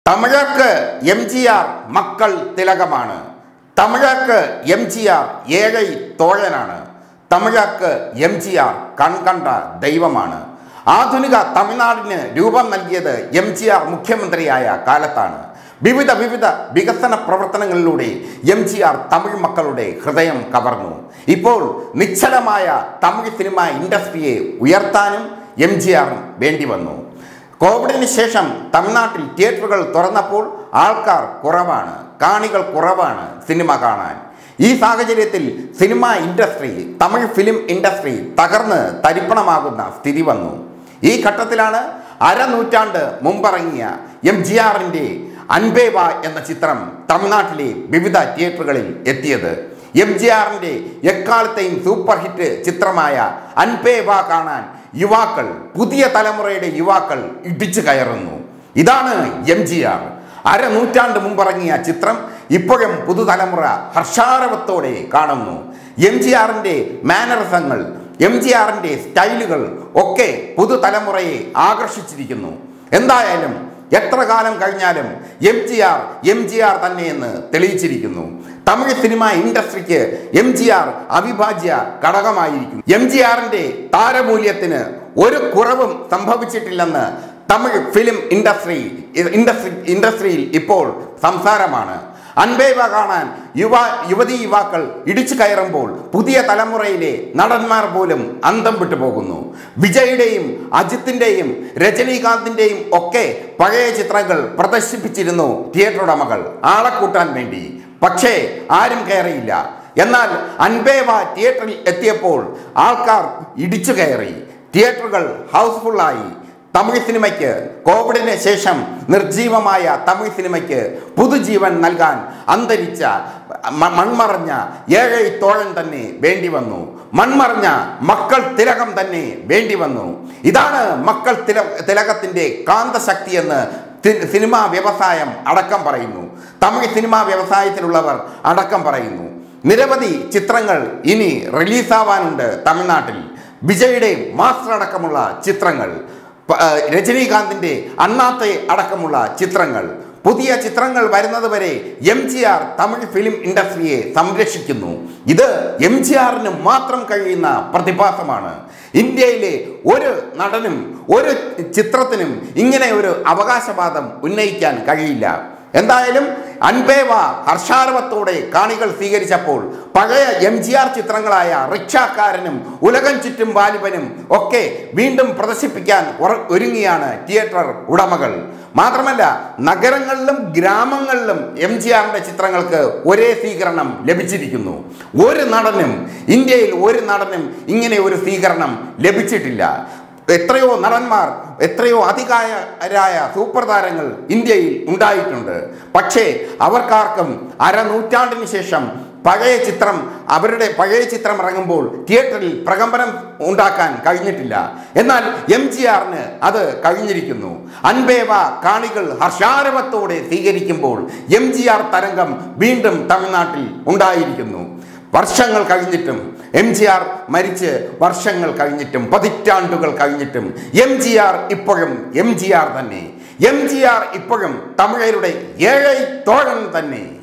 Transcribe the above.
തമിഴർക്ക് M G R മക്കൾ തിലകമാണ് തമിഴർക്ക് എം ജി ആർ ഏഴை തോഴനാണ് തമിഴർക്ക് എം ജി ആർ കൺകണ്ട ദൈവമാണ് ആധുനിക തമിഴ്നാടിന് രൂപം നൽകിയത് എം ജി ആർ മുഖ്യമന്ത്രിയായ കാലത്താണ് വിവിധ വിവിധ വികസന പ്രവർത്തനങ്ങളിലൂടെ എം ജി ആർ തമിഴ് മക്കളുടെ ഹൃദയം കവർന്നു ഇപ്പോൾ നിശ്ചലമായ തമിഴ് സിനിമ ഇൻഡസ്ട്രിയെ ഉയർത്താനും എം ജി ആറിന് വേണ്ടി വന്നു കോവിഡിന് ശേഷം തമിഴ്നാട്ടിൽ തിയേറ്ററുകൾ തുറന്നപ്പോൾ ആൾക്കാർ കുറവാണ് കാണികൾ കുറവാണ് സിനിമ കാണാൻ ഈ സാഹചര്യത്തിൽ cinema industry Tamil film industry തകർന്ന് തരിപ്പണമാകുന്ന സ്ഥിതി വന്നു ഈ ഘട്ടത്തിലാണ് അരനൂറ്റാണ്ട് മുമ്പിറങ്ങിയ എം ജി ആറിൻ്റെ അൻപേവ എന്ന ചിത്രം തമിഴ്നാട്ടിലെ വിവിധ തിയേറ്ററുകളിൽ എത്തിയത് എം ജി ആറിൻ്റെ എക്കാലത്തെയും സൂപ്പർ ഹിറ്റ് ചിത്രമായ അൻപേവ കാണാൻ യുവാക്കൾ പുതിയ തലമുറയുടെ യുവാക്കൾ ഇടിച്ചു കയറുന്നു ഇതാണ് എം ജി ആർ അരനൂറ്റാണ്ട് മുമ്പിറങ്ങിയ ചിത്രം ഇപ്പോഴും പുതുതലമുറ ഹർഷാരവത്തോടെ കാണുന്നു എം ജി ആറിൻ്റെ മാനറിസങ്ങൾ എം ജി ആറിൻ്റെ സ്റ്റൈലുകൾ ഒക്കെ പുതുതലമുറയെ ആകർഷിച്ചിരിക്കുന്നു എന്തായാലും എത്ര കാലം കഴിഞ്ഞാലും M G R M G R തന്നെയെന്ന് തെളിയിച്ചിരിക്കുന്നു തമിഴ് സിനിമ ഇൻഡസ്ട്രിക്ക് എം ജി ആർ അവിഭാജ്യ ഘടകമായിരിക്കും എം ജി ആറിൻ്റെ താരമൂല്യത്തിന് ഒരു കുറവും സംഭവിച്ചിട്ടില്ലെന്ന് തമിഴ് ഫിലിം ഇൻഡസ്ട്രി ഇൻഡസ്ട്രി ഇൻഡസ്ട്രിയിൽ ഇപ്പോൾ സംസാരമാണ് അൻപേവ കാണാൻ യുവ യുവതി യുവാക്കൾ ഇടിച്ചു കയറുമ്പോൾ പുതിയ തലമുറയിലെ നടന്മാർ പോലും അന്തം വിട്ടു പോകുന്നു വിജയുടെയും അജിത്തിൻ്റെയും രജനീകാന്തിൻ്റെയും ഒക്കെ പഴയ ചിത്രങ്ങൾ പ്രദർശിപ്പിച്ചിരുന്നു തിയേറ്റർ ഉടമകൾ ആളെ കൂട്ടാൻ വേണ്ടി പക്ഷേ ആരും കയറിയില്ല എന്നാൽ അൻപേവ തിയേറ്ററിൽ എത്തിയപ്പോൾ ആൾക്കാർ ഇടിച്ചു കയറി തിയേറ്ററുകൾ ഹൗസ്ഫുള്ളായി തമിഴ് സിനിമയ്ക്ക് കോവിഡിന് ശേഷം നിർജീവമായ തമിഴ് സിനിമയ്ക്ക് പുതുജീവൻ നൽകാൻ അന്തരിച്ച മ- മൺമറഞ്ഞ ഏഴை തോഴൻ തന്നെ വേണ്ടി വന്നു മൺമറഞ്ഞ മക്കൾ തിലകം തന്നെ വേണ്ടി വന്നു ഇതാണ് മക്കൾ തില തിലകത്തിൻ്റെ കാന്തശക്തി എന്ന് തി- സിനിമാ വ്യവസായം അടക്കം പറയുന്നു തമിഴ് സിനിമാ വ്യവസായത്തിലുള്ളവർ അടക്കം പറയുന്നു നിരവധി ചിത്രങ്ങൾ ഇനി റിലീസാവാനുണ്ട് തമിഴ്നാട്ടിൽ വിജയുടെ മാസ്റ്റർ അടക്കമുള്ള ചിത്രങ്ങൾ പ- ആ, രജനീകാന്തിൻ്റെ അണ്ണാത്തെ അടക്കമുള്ള ചിത്രങ്ങൾ പുതിയ ചിത്രങ്ങൾ വരുന്നത് വരെ M G R Tamil film ഇൻഡസ്ട്രിയെ സംരക്ഷിക്കുന്നു ഇത് എം ജി ആറിന് മാത്രം കഴിയുന്ന പ്രതിഭാസമാണ് ഇന്ത്യയിലെ ഒരു നടനും ഒരു ചിത്രത്തിനും ഇങ്ങനെ ഒരു അവകാശവാദം ഉന്നയിക്കാൻ കഴിയില്ല എന്തായാലും അൻപേവ ഹർഷാരവത്തോടെ കാണികൾ സ്വീകരിച്ചപ്പോൾ പഴയ എം ജി ആർ ചിത്രങ്ങളായ റിക്ഷാക്കാരനും ഉലകം ചുറ്റും വാലിബനും ഒക്കെ വീണ്ടും പ്രദർശിപ്പിക്കാൻ ഉറ- ഒരുങ്ങിയാണ് തിയേറ്റർ ഉടമകൾ മാത്രമല്ല നഗരങ്ങളിലും ഗ്രാമങ്ങളിലും എം ജി ആറിൻ്റെ ചിത്രങ്ങൾക്ക് ഒരേ സ്വീകരണം ലഭിച്ചിരിക്കുന്നു ഒരു നടനും ഇന്ത്യയിൽ ഒരു നടനും ഇങ്ങനെ ഒരു സ്വീകരണം ലഭിച്ചിട്ടില്ല എത്രയോ നടന്മാർ എത്രയോ അധികാരായ സൂപ്പർ താരങ്ങൾ ഇന്ത്യയിൽ ഉണ്ടായിട്ടുണ്ട് പക്ഷേ അവർക്കാർക്കും അരനൂറ്റാണ്ടിന് ശേഷം പഴയ ചിത്രം അവരുടെ പഴയ ചിത്രം ഇറങ്ങുമ്പോൾ തിയേറ്ററിൽ പ്രകമ്പനം ഉണ്ടാക്കാൻ കഴിഞ്ഞിട്ടില്ല എന്നാൽ എം ജി ആറിന് അത് കഴിഞ്ഞിരിക്കുന്നു അൻപേവ കാണികൾ ഹർഷാരവത്തോടെ സ്വീകരിക്കുമ്പോൾ എം ജി ആർ തരംഗം വീണ്ടും തമിഴ്നാട്ടിൽ ഉണ്ടായിരിക്കുന്നു വർഷങ്ങൾ കഴിഞ്ഞിട്ടും എം ജി ആർ മരിച്ച് വർഷങ്ങൾ കഴിഞ്ഞിട്ടും പതിറ്റാണ്ടുകൾ കഴിഞ്ഞിട്ടും എം ജി ആർ ഇപ്പോഴും എം ജി ആർ തന്നെ എം ജി ആർ ഇപ്പോഴും തമിഴരുടെ ഏഴை തോഴൻ തന്നെ